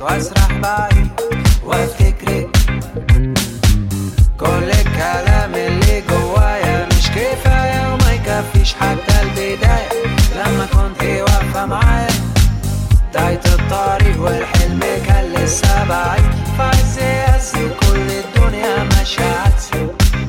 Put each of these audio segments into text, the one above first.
واسرح بعيد وافتكرك كل الكلام اللي جوايا مش كفاية وما يكفيش حتى البداية لما كنت واقفة معايا بداية الطريق والحلم كان لسه بعيد فعز يأسي وكل الدنيا ماشية عكسي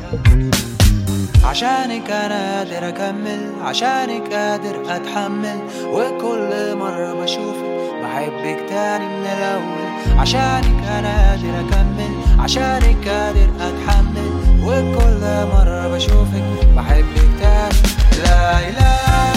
عشانك انا قادر اكمل عشانك قادر اتحمل وكل مرة بشوفك بحبك تاني من الاول عشانك انا قادر اكمل عشانك قادر اتحمل وكل مرة بشوفك بحبك تاني لا اله